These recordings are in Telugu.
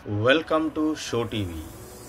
వెల్కమ్ టు షో టీవీ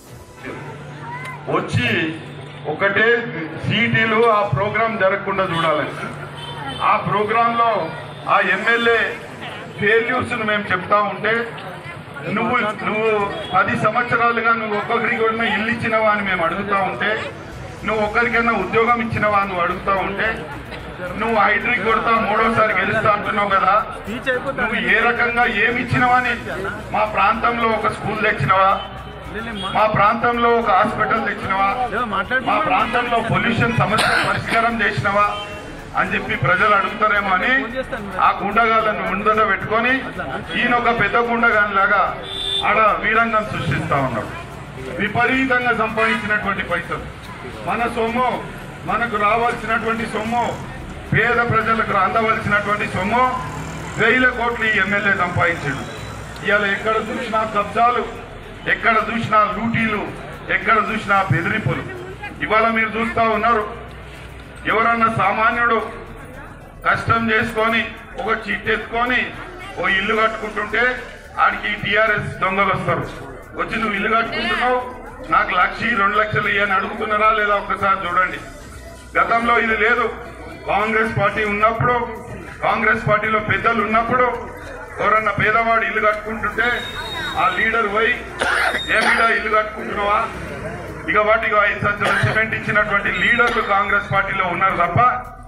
వచ్చి ఒకటే సీటీలు ఆ ప్రోగ్రాం జరగకుండా చూడాలని ఆ ప్రోగ్రాంలో ఆ ఎమ్మెల్యే ఫెయిల్యూర్స్ మేము చెప్తా ఉంటే నువ్వు నువ్వు పది సంవత్సరాలుగా నువ్వు ఒక్కొక్కరికి కూడా ఇల్లు ఇచ్చినవా అని మేము అడుగుతా ఉంటే నువ్వు ఒక్కరికైనా ఉద్యోగం ఇచ్చినవా అని నువ్వు అడుగుతా ఉంటే నువ్వు హైడ్రిక్ కొడతా మూడోసారి గెలుస్తా అంటున్నావు కదా నువ్వు ఏ రకంగా ఏమి ఇచ్చినవా అని మా ప్రాంతంలో ఒక స్కూల్ తెచ్చినవా మా ప్రాంతంలో ఒక హాస్పిటల్ తెచ్చినవా మా ప్రాంతంలో పొల్యూషన్ సమస్య పరిష్కారం చేసినవా అని చెప్పి ప్రజలు అడుగుతారేమో అని ఆ గుండగాళ్ళను ముందట పెట్టుకొని ఈయన ఒక పెద్ద గుండగాని లాగా ఆడ వీరంగం సృష్టిస్తా ఉన్నాడు విపరీతంగా సంపాదించినటువంటి పైసలు మన సొమ్ము మనకు రావాల్సినటువంటి సొమ్ము పేద ప్రజలకు అందవలసినటువంటి సొమ్ము వేల కోట్లు ఈ ఎమ్మెల్యే సంపాదించాడు ఇవాళ ఎక్కడ చూసినా కబ్జాలు ఎక్కడ చూసినా లూటీలు ఎక్కడ చూసినా బెదిరింపులు ఇవాళ మీరు చూస్తా ఉన్నారు ఎవరన్నా సామాన్యుడు కష్టం చేసుకొని ఒక చిట్ ఎత్తుకొని ఓ ఇల్లు కట్టుకుంటుంటే ఆడికి టిఆర్ఎస్ దొంగలు వస్తారు వచ్చి నువ్వు ఇల్లు కట్టుకుంటున్నావు నాకు లక్ష రెండు లక్షలు ఇయ్యని అడుగుతున్నారా లేదా ఒక్కసారి చూడండి గతంలో ఇది లేదు కాంగ్రెస్ పార్టీ ఉన్నప్పుడు కాంగ్రెస్ పార్టీలో పెద్దలు ఉన్నప్పుడు ఎవరన్నా పేదవాడు ఇల్లు కట్టుకుంటుంటే ఆ లీడర్ పోయి ఏమిటా ఇల్లు కట్టుకుంటున్నావా ఇక వాటికి ఐదు సంవత్సరాలు సిమెంట్ ఇచ్చినటువంటి లీడర్లు కాంగ్రెస్ పార్టీలో ఉన్నారు తప్ప